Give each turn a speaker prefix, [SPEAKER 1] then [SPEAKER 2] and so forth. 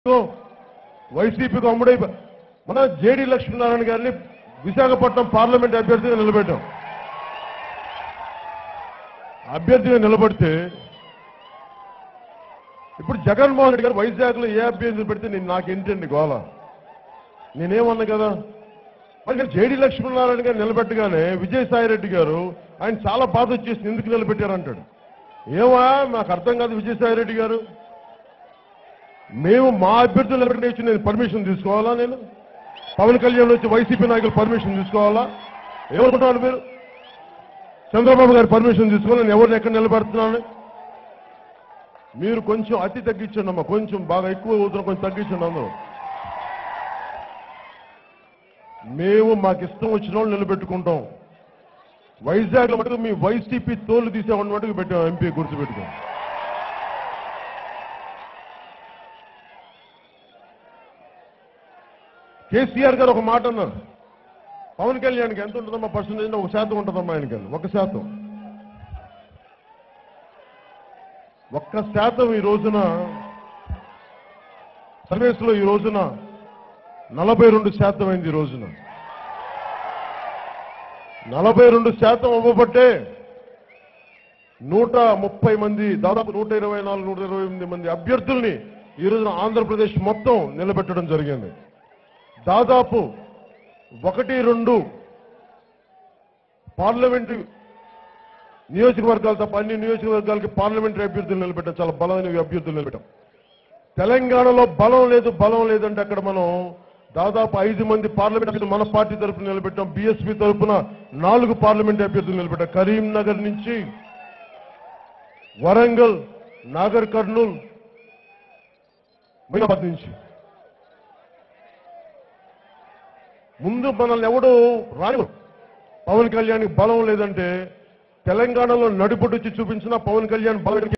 [SPEAKER 1] వైసీపీకి అమ్ముడై మన జేడి లక్ష్మీనారాయణ గారిని విశాఖపట్నం పార్లమెంట్ అభ్యర్థిగా నిలబెట్టాం అభ్యర్థిగా నిలబడితే ఇప్పుడు జగన్మోహన్ రెడ్డి గారు వైజాగ్ లో ఏ అభ్యర్థి పెడితే నేను నాకేంటండి గోల నేనేమన్నా కదా మరి జేడి లక్ష్మీనారాయణ గారు నిలబెట్టగానే విజయసాయి రెడ్డి గారు ఆయన చాలా బాధ వచ్చేసి ఎందుకు నిలబెట్టారంటాడు ఏమా నాకు అర్థం కాదు విజయసాయి రెడ్డి గారు మేము మా అభ్యర్థులు నిలబెట్టి వచ్చి నేను పర్మిషన్ తీసుకోవాలా నేను పవన్ కళ్యాణ్ వచ్చి వైసీపీ నాయకులు పర్మిషన్ తీసుకోవాలా ఏమనుకుంటున్నారు మీరు చంద్రబాబు గారి పర్మిషన్ తీసుకోవాలి నేను ఎవరిని ఎక్కడ నిలబెడుతున్నాను మీరు కొంచెం అతి తగ్గించండి అమ్మా కొంచెం బాగా ఎక్కువ అవుతున్నా కొంచెం తగ్గించండి అందరూ మేము మాకు ఇష్టం వచ్చిన వాళ్ళు నిలబెట్టుకుంటాం వైజాగ్ లో మటుకు మీ వైసీపీ తోలు తీసేవాడిని మటుకు పెట్టాం ఎంపీ గుర్తుపెట్టుకో కేసీఆర్ గారు ఒక మాట అన్నారు పవన్ కళ్యాణ్కి ఎంత ఉంటుందమ్మా పర్సంటేజ్ ఒక శాతం ఉంటుందమ్మా ఆయనకి ఒక శాతం ఒక్క శాతం ఈ రోజున సర్వేస్ లో ఈ రోజున నలభై రెండు శాతం అయింది ఈ రోజున నలభై రెండు శాతం అవ్వబట్టే నూట ముప్పై మంది దాదాపు నూట ఇరవై నాలుగు నూట ఇరవై ఎనిమిది మంది అభ్యర్థుల్ని ఈ రోజున ఆంధ్రప్రదేశ్ మొత్తం నిలబెట్టడం జరిగింది దాదాపు ఒకటి రెండు పార్లమెంటు నియోజకవర్గాలు తప్ప అన్ని నియోజకవర్గాలకి పార్లమెంటరీ అభ్యర్థులు నిలబెట్టాం చాలా బలమైన అభ్యర్థులు నిలబెట్టాం తెలంగాణలో బలం లేదు బలం లేదంటే అక్కడ మనం దాదాపు ఐదు మంది పార్లమెంట్ అభ్యర్థులు మన పార్టీ తరఫున నిలబెట్టాం బీఎస్పీ తరఫున నాలుగు పార్లమెంట్ అభ్యర్థులు నిలబెట్టాం కరీంనగర్ నుంచి వరంగల్ నాగర్ కర్నూల్ మైనాబాద్ నుంచి ముందు మనల్ని ఎవడు రాని పవన్ కళ్యాణ్ బలం లేదంటే తెలంగాణలో నడిపొట్టు వచ్చి చూపించిన పవన్ కళ్యాణ్ బలం